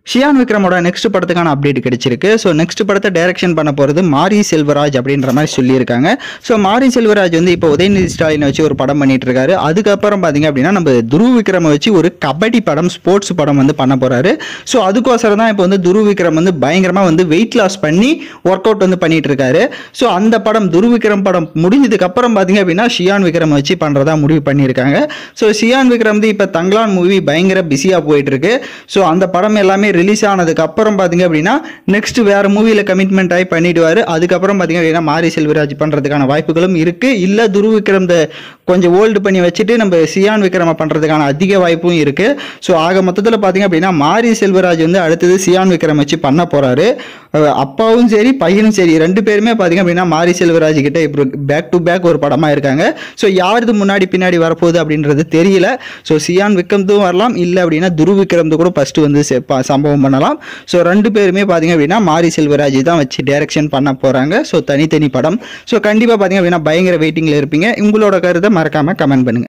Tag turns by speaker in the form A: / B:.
A: ஷியான் விக்ரமோட நெக்ஸ்ட் படத்துக்கான அப்டேட் கிடைச்சிருக்கு ஸோ நெக்ஸ்ட் படத்தை டைரக்ஷன் பண்ண போகிறது மாரி செல்வராஜ் அப்படின்ற மாதிரி சொல்லியிருக்காங்க ஸோ மாரி செல்வராஜ் வந்து இப்போ உதயநிதி ஸ்டாலினை வச்சு ஒரு படம் பண்ணிட்டு இருக்காரு அதுக்கப்புறம் பார்த்தீங்க அப்படின்னா நம்ம துருவ விக்ரமை வச்சு ஒரு கபடி படம் ஸ்போர்ட்ஸ் படம் வந்து பண்ண போறாரு ஸோ அதுக்கோசரம் தான் இப்போ வந்து துருவ விக்ரம் வந்து பயங்கரமாக வந்து வெயிட் லாஸ் பண்ணி ஒர்க் அவுட் வந்து பண்ணிட்டு இருக்காரு ஸோ அந்த படம் துருவ விக்ரம் படம் முடிஞ்சதுக்கு அப்புறம் பார்த்தீங்க அப்படின்னா ஷியான் விக்ரம் வச்சு பண்ணுறதா முடிவு பண்ணியிருக்காங்க ஸோ ஷியான் விக்ரம் வந்து இப்போ தங்கலான் மூவி பயங்கர பிஸியாக போயிட்டு இருக்கு ஸோ அந்த படம் எல்லாமே ரிலீஸ் ஆனதுக்கு அப்புறம் பார்த்தீங்க அப்படின்னா நெக்ஸ்ட் வேற மூவியில் கமிட்மெண்ட் ஆகி பண்ணிடுவார் அதுக்கப்புறம் பார்த்தீங்க அப்படின்னா மாரி செல்வராஜ் பண்ணுறதுக்கான வாய்ப்புகளும் இருக்கு இல்லை துருவ விக்ரம் இந்த கொஞ்சம் ஓல்டு பண்ணி வச்சுட்டு நம்ம சியான் விக்ரம பண்ணுறதுக்கான அதிக வாய்ப்பும் இருக்கு ஸோ ஆக மொத்தத்தில் பார்த்தீங்க அப்படின்னா மாரி செல்வராஜ் வந்து அடுத்தது சியான் விக்ரம் வச்சு பண்ண போறாரு அஹ் அப்பாவும் சரி பையனும் சரி ரெண்டு பேருமே பார்த்தீங்க அப்படின்னா மாரி செல்வராஜ் கிட்ட இப்போ பேக் டு பேக் ஒரு படமா இருக்காங்க ஸோ யாருது முன்னாடி பின்னாடி வரப்போகுது அப்படின்றது தெரியல ஸோ சியான் விக்ரம்தும் வரலாம் இல்லை அப்படின்னா துரு விக்ரம்து கூட ஃபர்ஸ்ட் வந்து செ- ப- சம்பவம் பண்ணலாம் ஸோ ரெண்டு பேருமே பார்த்தீங்க அப்படின்னா மாரி செல்வராஜ் தான் வச்சு டைரக்ஷன் பண்ண போறாங்க ஸோ தனித்தனி படம் ஸோ கண்டிப்பாக பார்த்தீங்க அப்படின்னா பயங்கர வெயிட்டிங்கில் இருப்பீங்க உங்களோட கருத்தை மறக்காம கமெண்ட் பண்ணுங்க